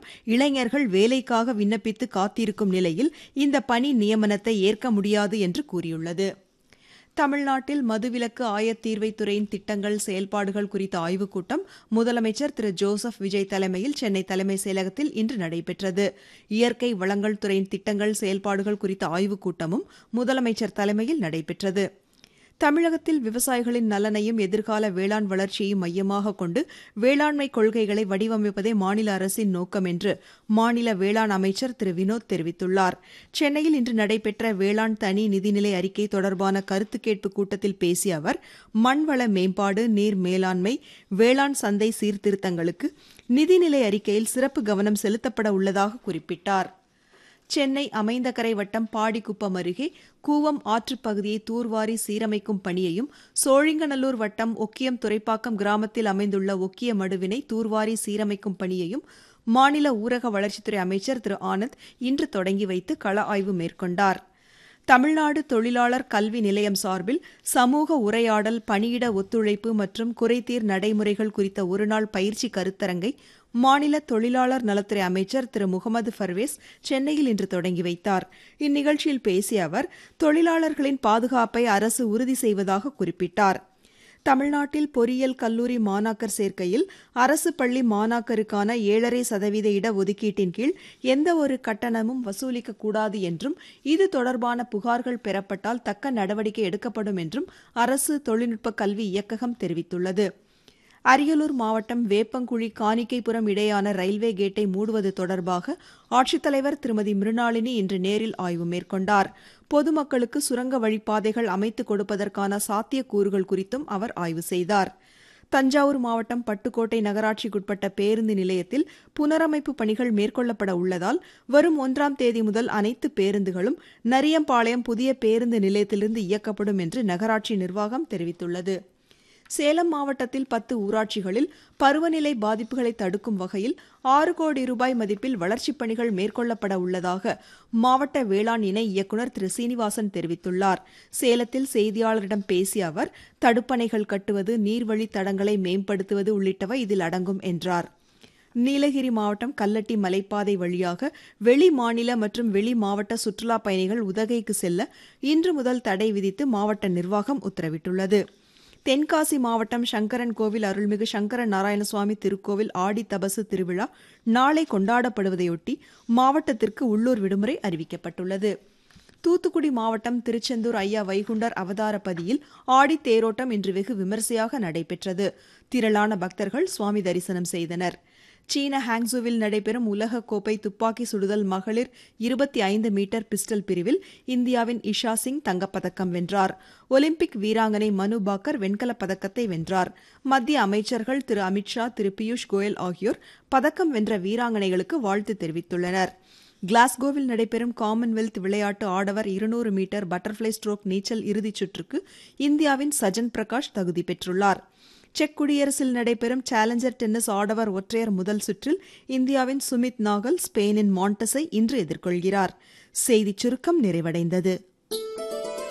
இளைஞர்கள் வேலைக்காக விண்ணப்பித்து காத்திருக்கும் நிலையில் இந்த பணி நியமனத்தை ஏற்க முடியாது என்று கூறியுள்ளது தமிழ்நாட்டில் மதுவிலக்கு ஆயத்தீர்வை துறையின் திட்டங்கள் செயல்பாடுகள் குறித்த ஆய்வுக் கூட்டம் முதலமைச்சர் திரு ஜோசப் விஜய் தலைமையில் சென்னை தலைமைச் செயலகத்தில் இன்று நடைபெற்றது இயற்கை வளங்கள் துறையின் திட்டங்கள் செயல்பாடுகள் குறித்த ஆய்வுக் கூட்டமும் முதலமைச்சர் தலைமையில் நடைபெற்றது தமிழகத்தில் விவசாயிகளின் நலனையும் எதிர்கால வேளாண் வளர்ச்சியையும் மையமாக கொண்டு வேளாண்மை கொள்கைகளை வடிவமைப்பதே மாநில அரசின் நோக்கம் என்று மாநில வேளாண் அமைச்சர் திரு வினோத் தெரிவித்துள்ளார் சென்னையில் இன்று நடைபெற்ற வேளாண் தனி நிதிநிலை அறிக்கை தொடர்பான கருத்து கேட்பு கூட்டத்தில் பேசிய அவர் மண்வள மேம்பாடு நீர் மேலாண்மை வேளாண் சந்தை சீர்திருத்தங்களுக்கு நிதிநிலை அறிக்கையில் சிறப்பு கவனம் செலுத்தப்பட உள்ளதாக குறிப்பிட்டார் சென்னை அமைந்தகரை வட்டம் பாடிக்குப்பம் அருகே கூவம் ஆற்றுப் பகுதியை தூர்வாரி சீரமைக்கும் பணியையும் சோழிங்கநல்லூர் வட்டம் ஒக்கியம் துறைப்பாக்கம் கிராமத்தில் அமைந்துள்ள ஒக்கிய மடுவினை தூர்வாரி சீரமைக்கும் பணியையும் மாநில ஊரக வளர்ச்சித்துறை அமைச்சர் திரு ஆனந்த் இன்று தொடங்கி வைத்து கள ஆய்வு மேற்கொண்டார் தமிழ்நாடு தொழிலாளர் கல்வி நிலையம் சார்பில் சமூக உரையாடல் பணியிட ஒத்துழைப்பு மற்றும் குறைதீர் நடைமுறைகள் குறித்த ஒருநாள் பயிற்சி கருத்தரங்கை மாநில தொழிலாளர் நலத்துறை அமைச்சர் திரு முகமது ஃபர்வேஸ் சென்னையில் இன்று தொடங்கி வைத்தார் இந்நிகழ்ச்சியில் பேசிய அவர் தொழிலாளர்களின் பாதுகாப்பை அரசு உறுதி செய்வதாக குறிப்பிட்டார் தமிழ்நாட்டில் பொறியியல் கல்லூரி மாணாக்கர் சேர்க்கையில் அரசு பள்ளி மாணாக்கருக்கான ஏழரை சதவீத இடஒதுக்கீட்டின் கீழ் எந்த ஒரு கட்டணமும் வசூலிக்கக்கூடாது என்றும் இது தொடர்பான புகார்கள் பெறப்பட்டால் தக்க நடவடிக்கை எடுக்கப்படும் என்றும் அரசு தொழில்நுட்ப கல்வி இயக்ககம் தெரிவித்துள்ளது அரியலூர் மாவட்டம் வேப்பங்குழி காணிக்கைப்புறம் இடையான ரயில்வே கேட்டை மூடுவது தொடர்பாக ஆட்சித்தலைவர் திருமதி மிருணாளினி இன்று நேரில் ஆய்வு மேற்கொண்டார் பொதுமக்களுக்கு சுரங்க வழிப்பாதைகள் அமைத்துக் கொடுப்பதற்கான சாத்தியக்கூறுகள் குறித்தும் அவர் ஆய்வு செய்தார் தஞ்சாவூர் மாவட்டம் பட்டுக்கோட்டை நகராட்சிக்குட்பட்ட பேருந்து நிலையத்தில் புனரமைப்பு பணிகள் மேற்கொள்ளப்பட உள்ளதால் வரும் ஒன்றாம் தேதி முதல் அனைத்து பேருந்துகளும் நரியம்பாளையம் புதிய பேருந்து நிலையத்திலிருந்து இயக்கப்படும் என்று நகராட்சி நிர்வாகம் தெரிவித்துள்ளது சேலம் மாவட்டத்தில் பத்து ஊராட்சிகளில் பருவநிலை பாதிப்புகளை தடுக்கும் வகையில் ஆறு கோடி ரூபாய் மதிப்பில் வளர்ச்சிப் பணிகள் மேற்கொள்ளப்பட உள்ளதாக மாவட்ட வேளாண் இணை இயக்குநர் திரு சீனிவாசன் தெரிவித்துள்ளார் சேலத்தில் செய்தியாளரிடம் பேசிய அவர் தடுப்பணைகள் கட்டுவது நீர்வழி தடங்களை மேம்படுத்துவது உள்ளிட்டவை இதில் அடங்கும் என்றார் நீலகிரி மாவட்டம் கல்லட்டி மலைப்பாதை வழியாக வெளி மாநில மற்றும் வெளி மாவட்ட சுற்றுலாப் பயணிகள் உதகைக்கு செல்ல இன்று முதல் தடை விதித்து மாவட்ட நிர்வாகம் உத்தரவிட்டுள்ளது தென்காசி மாவட்டம் சங்கரன் கோவில் அருள்மிகு சங்கர நாராயணசுவாமி திருக்கோவில் ஆடி தபசு திருவிழா நாளை கொண்டாடப்படுவதையொட்டி மாவட்டத்திற்கு உள்ளூர் விடுமுறை அறிவிக்கப்பட்டுள்ளது தூத்துக்குடி மாவட்டம் திருச்செந்தூர் ஐயா வைகுண்டர் அவதாரப்பதியில் ஆடி தேரோட்டம் இன்று வெகு விமரிசையாக நடைபெற்றது திரளான பக்தர்கள் சுவாமி தரிசனம் செய்தனர் சீன ஹாங்ஸுவில் நடைபெறும் உலக கோப்பை துப்பாக்கி சுடுதல் மகளிர் இருபத்தி ஐந்து மீட்டர் பிஸ்டல் பிரிவில் இந்தியாவின் இஷா சிங் தங்கப்பதக்கம் வென்றார் ஒலிம்பிக் வீராங்கனை மனு பாக்கர் வெண்கலப் பதக்கத்தை வென்றார் மத்திய அமைச்சர்கள் திரு அமித்ஷா திரு பியூஷ் கோயல் ஆகியோர் பதக்கம் வென்ற வீராங்கனைகளுக்கு வாழ்த்து தெரிவித்துள்ளனர் கிளாஸ்கோவில் நடைபெறும் காமன்வெல்த் விளையாட்டு ஆடவர் இருநூறு மீட்டர் பட்டர்ஃப்ளை ஸ்ட்ரோக் நீச்சல் இறுதிச் சுற்றுக்கு இந்தியாவின் சஜன் பிரகாஷ் தகுதி பெற்றுள்ளார் செக் குடியரசில் நடைபெறும் சேலஞ்சர் டென்னிஸ் ஆடவர் ஒற்றையர் முதல் சுற்றில் இந்தியாவின் சுமித் நாகல் ஸ்பெயினின் மாண்டஸை இன்று எதிர்கொள்கிறார் செய்திச் சுருக்கம் நிறைவடைந்தது